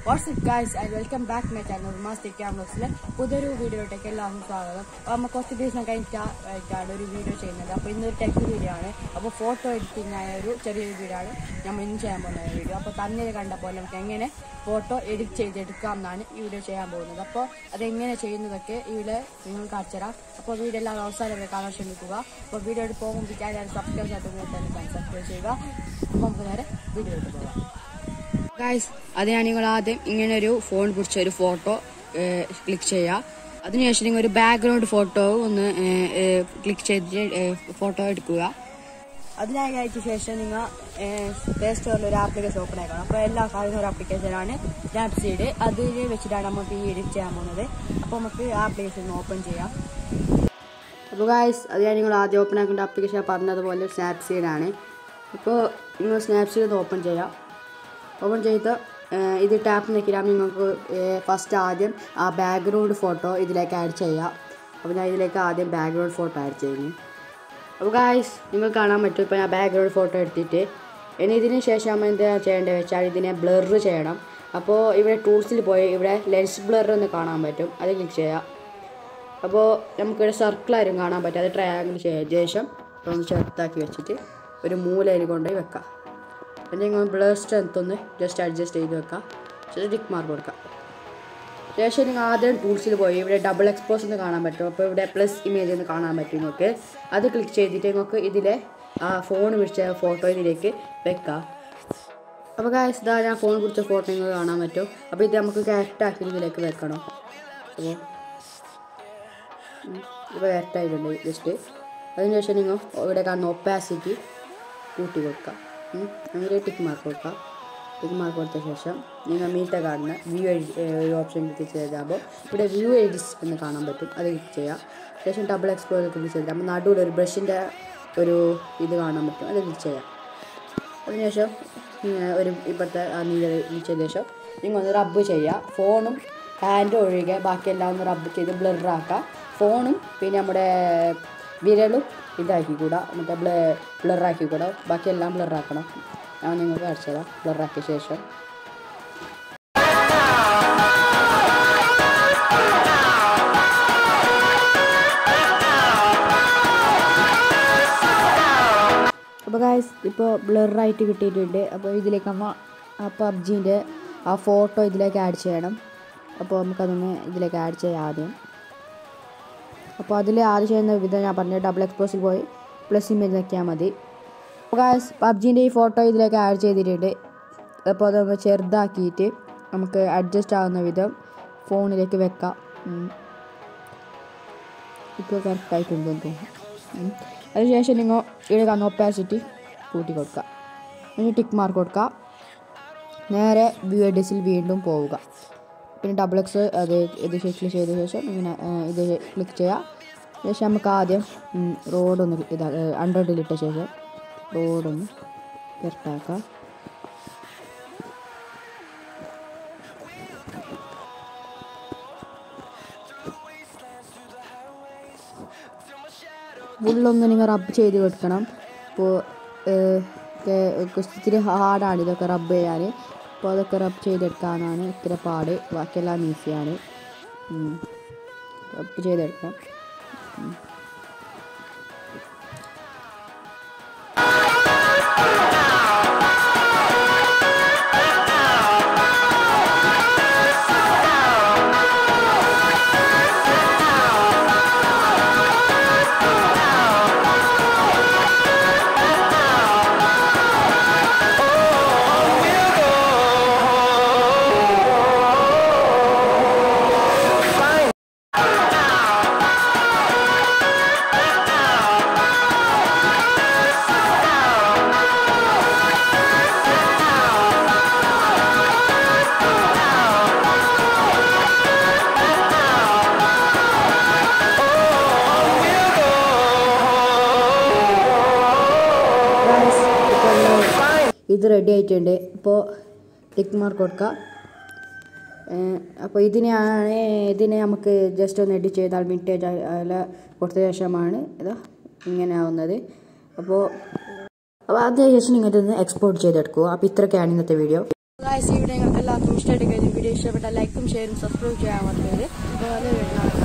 WhatsApp guys and welcome back my channel Uma's ക്യാമറസിലെ പുതിയൊരു വീഡിയോയിലേക്ക് എല്ലാവർക്കും സ്വാഗതം അപ്പോൾ നമ്മൾ കുറച്ച് ദിവസം കഴിഞ്ഞിട്ടാണ് ഒരു വീഡിയോ ചെയ്യുന്നത് അപ്പോൾ ഇന്നൊരു ടെക് വീഡിയോ ആണ് അപ്പോൾ ഫോട്ടോ എഡിറ്റിംഗ് ആയ ഒരു ചെറിയൊരു വീഡിയോ ആണ് നമ്മൾ ഇന്ന് ചെയ്യാൻ പോകുന്ന വീഡിയോ അപ്പോൾ തന്നെ കണ്ടപ്പോൾ നമുക്ക് എങ്ങനെ ഫോട്ടോ എഡിറ്റ് ചെയ്തെടുക്കാം എന്നാണ് ഈ വീഡിയോ ചെയ്യാൻ പോകുന്നത് അപ്പോൾ അതെങ്ങനെ ചെയ്യുന്നതൊക്കെ ഇവിടെ നിങ്ങൾ കാണിച്ചുതരാം അപ്പോൾ വീഡിയോ എല്ലാം അവസാനം വരെ കാണാൻ ശ്രമിക്കുക അപ്പോൾ വീഡിയോ പോകുമ്പോൾ ചാനൽ സബ്സ്ക്രൈബ് ചെയ്യാത്ത സബ്സ്ക്രൈബ് ചെയ്യുക അപ്പോൾ നമുക്ക് നേരെ വീഡിയോയിലേക്ക് പോകാം ഗായ്സ് അതിനാണ് നിങ്ങൾ ആദ്യം ഇങ്ങനെ ഒരു ഫോൺ പിടിച്ച ഒരു ഫോട്ടോ ക്ലിക്ക് ചെയ്യുക അതിനുശേഷം നിങ്ങൾ ഒരു ബാക്ക്ഗ്രൗണ്ട് ഫോട്ടോ ഒന്ന് ക്ലിക്ക് ചെയ്തിട്ട് ഫോട്ടോ എടുക്കുക അതിനായി അയച്ച ശേഷം നിങ്ങൾ പ്ലേ സ്റ്റോറിൽ ഒരു ആപ്ലിക്കേഷൻ ഓപ്പൺ ആക്കണം അപ്പോൾ എല്ലാ കാര്യങ്ങളും ഒരു ആപ്ലിക്കേഷനാണ് സ്നാപ്സീഡ് അതിൽ വെച്ചിട്ടാണ് നമുക്ക് ഈ എഡിറ്റ് ചെയ്യാൻ പോകുന്നത് അപ്പോൾ നമുക്ക് ആ ആപ്ലിക്കേഷൻ ഓപ്പൺ ചെയ്യാം അപ്പോൾ ഗായ്സ് അതിനാണ് നിങ്ങൾ ആദ്യം ഓപ്പൺ ആക്കേണ്ട ആപ്ലിക്കേഷൻ പറഞ്ഞതുപോലെ സ്നാപ്സീഡ് ആണ് ഇപ്പോൾ നിങ്ങൾ സ്നാപ്സീഡ് ഓപ്പൺ ചെയ്യാം ഓപ്പൺ ചെയ്ത് ഇത് ടാപ്പ് നിൽക്കില്ല നിങ്ങൾക്ക് ഫസ്റ്റ് ആദ്യം ആ ബാക്ക്ഗ്രൗണ്ട് ഫോട്ടോ ഇതിലേക്ക് ആഡ് ചെയ്യാം അപ്പോൾ ഞാൻ ഇതിലേക്ക് ആദ്യം ബാക്ക്ഗ്രൗണ്ട് ഫോട്ടോ ആഡ് ചെയ്യുന്നു അപ്പോൾ ഗായ്സ് നിങ്ങൾ കാണാൻ പറ്റും ഇപ്പോൾ ഞാൻ ബാക്ക്ഗ്രൗണ്ട് ഫോട്ടോ എടുത്തിട്ട് ഇനി ഇതിന് ശേഷം നമ്മൾ എന്താ ചെയ്യേണ്ടത് വെച്ചാൽ ഇതിനെ ബ്ലർ ചെയ്യണം അപ്പോൾ ഇവിടെ ടൂൾസിൽ പോയി ഇവിടെ ലെൻസ് ബ്ലർ എന്ന് കാണാൻ പറ്റും അത് ക്ലിക്ക് ചെയ്യാം അപ്പോൾ നമുക്കിവിടെ സർക്കിളായിരുന്നു കാണാൻ പറ്റും അത് ട്രയാങ്കിൾ ചെയ്ത ശേഷം ഒന്ന് ചെറുതാക്കി വെച്ചിട്ട് ഒരു മൂലയിൽ കൊണ്ടുപോയി വെക്കാം എന്തെങ്കിലും ബ്ലർ സ്ട്രെങ്ത് ഒന്ന് ജസ്റ്റ് അഡ്ജസ്റ്റ് ചെയ്ത് വെക്കാം ശേഷം ടിക്ക് മാർക്ക് കൊടുക്കാം ശേഷം നിങ്ങൾ ആദ്യം ടൂൾസിൽ പോയി ഇവിടെ ഡബിൾ എക്സ്പോസ് എന്ന് കാണാൻ പറ്റും അപ്പോൾ ഇവിടെ പ്ലസ് ഇമേജ് എന്ന് കാണാൻ പറ്റും നിങ്ങൾക്ക് അത് ക്ലിക്ക് ചെയ്തിട്ട് നിങ്ങൾക്ക് ഇതിലെ ആ ഫോൺ പിടിച്ച ഫോട്ടോ ഇതിലേക്ക് വെക്കാം അപ്പോൾ കാശ് ഇതാ ഞാൻ ഫോൺ പിടിച്ച ഫോട്ടോ നിങ്ങൾക്ക് കാണാൻ പറ്റും അപ്പോൾ ഇത് നമുക്ക് കറക്റ്റാക്കി ഇതിലേക്ക് വെക്കണം അപ്പോൾ ഇപ്പോൾ കറക്റ്റായിട്ടുണ്ട് ജസ്റ്റ് അതിനുശേഷം നിങ്ങൾ ഇവിടെ കാണുന്ന ഒപ്പാസിറ്റി കൂട്ടി കൊടുക്കാം അങ്ങനെ ടിക്ക് മാർക്ക് കൊടുക്കാം ടിക്ക് മാർക്ക് കൊടുത്ത ശേഷം നിങ്ങൾ മീറ്റ കാണുന്ന വ്യൂ ഒരു ഓപ്ഷൻ ക്ലിക്ക് ചെയ്താകുമ്പോൾ ഇവിടെ വ്യൂ എഡിറ്റ്സ് എന്ന് കാണാൻ പറ്റും അത് ക്ലിക്ക് ചെയ്യാം ശേഷം ഡബിൾ എക്സ്പ്ലോർ ക്ലിക്ക് ചെയ്താൽ നമ്മൾ നടുവിൽ ഒരു ബ്രഷിൻ്റെ ഒരു ഇത് കാണാൻ പറ്റും അത് ക്ലിക്ക് ചെയ്യാം അതിനുശേഷം ഒരു ഇപ്പോഴത്തെ നീല ചെയ്ത ശേഷം നിങ്ങൾ ഒന്ന് റബ്ബ് ചെയ്യുക ഫോണും ഹാൻഡ് ഒഴികെ ബാക്കിയെല്ലാം ഒന്ന് റബ്ബ് ചെയ്ത് ബ്ലറാക്കുക ഫോണും പിന്നെ നമ്മുടെ വിരലും ഇതാക്കിക്കൂടാ മറ്റേ ബ്ല ബ്ലറാക്കിക്കൂടാ ബാക്കിയെല്ലാം ബ്ലറാക്കണം ഞാൻ നിങ്ങൾക്ക് കാണിച്ചു തരാം ബ്ലറാക്കിയ ശേഷം അപ്പോൾ ഗായ്സ് ഇപ്പോൾ ബ്ലറായിട്ട് കിട്ടിയിട്ടുണ്ട് അപ്പോൾ ഇതിലേക്ക് നമ്മൾ ആ പബ്ജീൻ്റെ ആ ഫോട്ടോ ഇതിലേക്ക് ആഡ് ചെയ്യണം അപ്പോൾ നമുക്കതൊന്ന് ഇതിലേക്ക് ആഡ് ചെയ്യാം ആദ്യം അപ്പോൾ അതിൽ ആദ്യം ചെയ്യുന്ന വിധം ഞാൻ പറഞ്ഞു ഡബിൾ എക്സ്പോസിൽ പോയി പ്ലസ് ഇമേജ് നോക്കിയാൽ മതി അപ്പോൾ ഗായ്സ് പബ്ജീൻ്റെ ഈ ഫോട്ടോ ഇതിലേക്ക് ആഡ് ചെയ്തിട്ടുണ്ട് അപ്പോൾ അത് ചെറുതാക്കിയിട്ട് നമുക്ക് അഡ്ജസ്റ്റ് ആകുന്ന വിധം ഫോണിലേക്ക് വെക്കാം ഇപ്പോൾ കറക്റ്റായിട്ടുണ്ടെന്ന് തോന്നുന്നു അതിനുശേഷം നിങ്ങൾ ഇവിടെ കാണുന്ന ഒപ്പാസിറ്റി കൂട്ടി കൊടുക്കുക ഇനി ടിക്ക് മാർക്ക് കൊടുക്കുക നേരെ വ്യൂ എഡിസിൽ വീണ്ടും പോവുക പിന്നെ ഡബിൾ എക്സ് അത് ഇത് ക്ലിക്ക് ചെയ്ത ശേഷം ഇങ്ങനെ ഇത് ക്ലിക്ക് ചെയ്യുക ശേഷം നമുക്ക് ആദ്യം റോഡൊന്ന് ഇതാ അണ്ടർഡിലിട്ട ശേഷം റോഡൊന്ന് കറക്റ്റാക്കുക ഫുള്ളൊന്ന് നിങ്ങൾ റബ്ബ് ചെയ്ത് കൊടുക്കണം അപ്പോൾ ഇത്തിരി ഹാർഡാണ് ഇതൊക്കെ റബ്ബ് ചെയ്യാൻ അപ്പോൾ അതൊക്കെ റബ്ബ് ചെയ്തെടുക്കാനാണ് ഇത്ര പാട് ബാക്കിയെല്ലാം ഈസിയാണ് റബ്ബ് ചെയ്തെടുക്കാം ഇത് റെഡി ആയിട്ടുണ്ട് ഇപ്പോൾ ടിക്ക് മാർക്ക് കൊടുക്കുക അപ്പോൾ ഇതിനെയാണ് ഇതിനെ നമുക്ക് ജസ്റ്റ് ഒന്ന് എഡിറ്റ് ചെയ്താൽ മിനിറ്റേജ് അതിൽ കൊടുത്ത ശേഷമാണ് ഇത് ഇങ്ങനെ ആവുന്നത് അപ്പോൾ അപ്പോൾ അതിന് ശേഷം നിങ്ങൾ ഇതൊന്ന് എക്സ്പോർട്ട് ചെയ്തെടുക്കുക അപ്പോൾ ഇത്രയൊക്കെയാണ് ഇന്നത്തെ വീഡിയോ ഇവിടെ നിങ്ങൾക്ക് എല്ലാവർക്കും ഇഷ്ടമായിട്ട് കഴിഞ്ഞ വീഡിയോ ഇഷ്ടപ്പെട്ട ലൈക്കും ഷെയറും സബ്സ്ക്രൈബ് ചെയ്യാൻ മറക്കരുത് അപ്പോൾ അത്